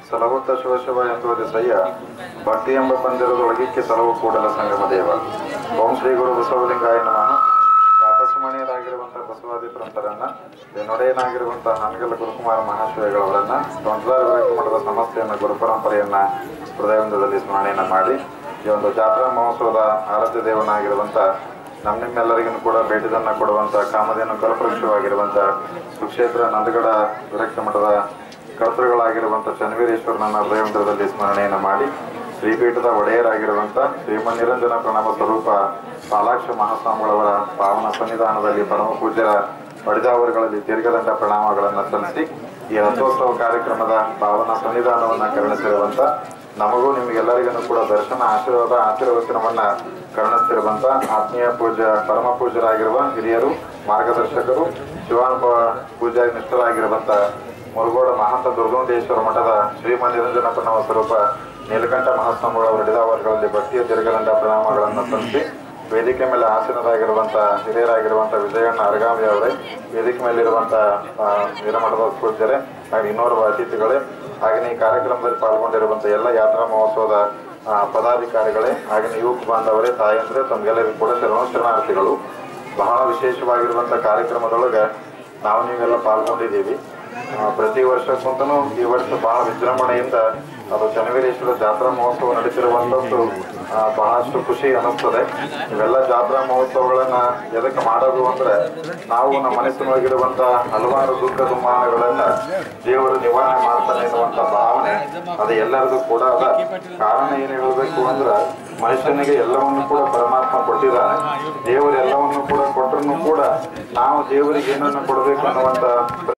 ಸಲಹುತ್ತ ಶಿವಶಿವ ಎಂಬುದು ಸಯ್ಯ ಭಕ್ತಿ ಎಂಬ ಪಂದಿರದೊಳಗಿಕ್ಕೆ ಸಲವು ಕೂಡಲ ಸಂಗಮ ದೇವ ಓಂ ಶ್ರೀ ಗುರು ಬಸವಲಿಂಗಾಯ ನಮಃ ರಾಪಸಮಣಿಯರಾಗಿರುವಂಥ ಬಸವಾದಿ ಪ್ರಂತರನ್ನ ಬೆನ್ನೊಡೆಯನಾಗಿರುವಂತಹ ಹಾನಗಲ್ಲ ಗುರುಕುಮಾರ ಮಹಾಶಿವಗಳವರನ್ನ ತೊಂಟದಾರ ವಿರಕ್ತ ಮಠದ ಸಮಸ್ಯೆಯನ್ನ ಗುರು ಪರಂಪರೆಯನ್ನ ಹೃದಯವಂದದಲ್ಲಿ ಸ್ಮರಣೆಯನ್ನ ಮಾಡಿ ಈ ಒಂದು ಜಾತ್ರಾ ಮಹೋತ್ಸವದ ಆರಾಧ್ಯ ದೇವನಾಗಿರುವಂಥ ನಮ್ಮ ನಿಮ್ಮೆಲ್ಲರಿಗೂ ಕೂಡ ಭೇಟಿದನ್ನ ಕೊಡುವಂತ ಕಾಮಧೇನು ಕಲ್ಪವೃಕ್ಷವಾಗಿರುವಂತ ಸುಕ್ಷೇತ್ರ ನಂದಗಡ ವಿರಕ್ತ ಮಠದ ಕರ್ತೃಗಳಾಗಿರುವಂತ ಚನ್ನವೀರೇಶ್ವರನ ಹೃದಯವಂತರದಲ್ಲಿ ಸ್ಮರಣೆಯನ್ನು ಮಾಡಿ ಶ್ರೀಪೀಠದ ಒಡೆಯರಾಗಿರುವಂತ ಶ್ರೀಮನ್ ನಿರಂಜನ ಪ್ರಣವ ಸ್ವರೂಪ ಪಾಲಾಕ್ಷ ಮಹಾಸ್ವಾಮಿಗಳವರ ಪಾವನ ಸನ್ನಿಧಾನದಲ್ಲಿ ಪರಮ ಪೂಜ್ಯರ ಪಡೆದವರುಗಳಲ್ಲಿ ದೀರ್ಘದಂಡ ಪ್ರಣಾಮಗಳನ್ನು ಸಲ್ಲಿಸಿ ಈ ರಥೋತ್ಸವ ಕಾರ್ಯಕ್ರಮದ ಪಾವನ ಸನ್ನಿಧಾನವನ್ನ ಕರುಣಿಸಿರುವಂತ ನಮಗೂ ನಿಮಗೆಲ್ಲರಿಗೂ ಕೂಡ ದರ್ಶನ ಆಶೀರ್ವಾದ ಆಶೀರ್ವಚನವನ್ನ ಕರುಣಿಸ್ತಿರುವಂತ ಆತ್ಮೀಯ ಪೂಜ್ಯ ಪರಮ ಪೂಜ್ಯರಾಗಿರುವ ಹಿರಿಯರು ಮಾರ್ಗದರ್ಶಕರು ಶಿವಾನುಭವ ಪೂಜಾ ನಿಷ್ಠರಾಗಿರುವಂತ ಮುರುಗೋಡ ಮಹಾಂತ ದುರ್ಗೋಂಡೇಶ್ವರ ಮಠದ ಶ್ರೀಮನ್ ನಿರಂಜನ ಪ್ರಣವ ಸ್ವರೂಪ ನೀಲಕಂಠ ಮಹಾಸ್ವಾಮಿಗಳವರು ಹಿಡಿದವರ್ಗಗಳಲ್ಲಿ ಭಕ್ತಿಯ ದೀರ್ಘದಂಡ ಪ್ರಣಾಮಗಳನ್ನು ಸಲ್ಲಿಸಿ ವೇದಿಕೆ ಮೇಲೆ ಆಸೀನರಾಗಿರುವಂತ ಹಿರಿಯರಾಗಿರುವಂತ ವಿಜಯಣ್ಣ ಅರಗಾಮಿ ಅವರೇ ವೇದಿಕೆ ಮೇಲಿರುವಂತ ಆ, ವೀರಮಠದ ಪೂಜ್ಯರೇ ಹಾಗೆ ಇನ್ನೋರ್ವ ಅತಿಥಿಗಳೇ ಹಾಗೆ ಈ ಕಾರ್ಯಕ್ರಮದಲ್ಲಿ ಪಾಲ್ಗೊಂಡಿರುವಂತ ಎಲ್ಲ ಯಾತ್ರಾ ಮಹೋತ್ಸವದ ಆ, ಪದಾಧಿಕಾರಿಗಳೇ ಹಾಗೆ ಯುವಕ ಬಾಂಧವರೇ ತಾಯಂದ್ರೆ ತಮ್ಗೆಲ್ಲರಿಗೂ ಕೂಡ ಶರಣ ಶರಣಾರ್ಥಿಗಳು ಬಹಳ ವಿಶೇಷವಾಗಿರುವಂತ ಕಾರ್ಯಕ್ರಮದೊಳಗೆ ನಾವು ನೀವೆಲ್ಲ ಪಾಲ್ಗೊಂಡಿದ್ದೀವಿ ಆ, ಪ್ರತಿ ವರ್ಷಕ್ಕಂತನೂ ಈ ವರ್ಷ ಬಹಳ ವಿಜೃಂಭಣೆಯಿಂದ ಅದು ಚನ್ನವೀರೇಶ್ವರ ಜಾತ್ರಾ ಮಹೋತ್ಸವ ನಡೀತಿರುವಂತದ್ದು ಆ, ಬಹಳಷ್ಟು ಖುಷಿ ಅನ್ನಿಸ್ತದೆ ಇವೆಲ್ಲ ಜಾತ್ರಾ ಮಹೋತ್ಸವಗಳನ್ನ ಎದಕ್ಕೆ ಮಾಡೋದು ಅಂದ್ರೆ ನಾವು ನಮ್ಮ ಮನಸ್ಸಿನೊಳಗಿರುವಂತ ಹಲವಾರು ದುಃಖ ದುಮ್ಮಾನಗಳನ್ನ ದೇವರು ನಿವಾರಣೆ ಮಾಡ್ತಾನೆ ಎನ್ನುವಂತ ಭಾವನೆ ಅದು ಎಲ್ಲರಿಗೂ ಕೂಡ ಅದ ಕಾರಣ ಏನ್ ಹೇಳಬೇಕು ಅಂದ್ರೆ ಮನುಷ್ಯನಿಗೆ ಎಲ್ಲವನ್ನು ಕೂಡ ಪರಮಾತ್ಮ ಕೊಟ್ಟಿದ್ದಾನೆ ದೇವರು ಎಲ್ಲವನ್ನು ಕೂಡ ಕೊಟ್ಟರು ಕೂಡ ನಾವು ದೇವರಿಗೆ ಏನನ್ನು ಕೊಡಬೇಕು ಅನ್ನುವಂತ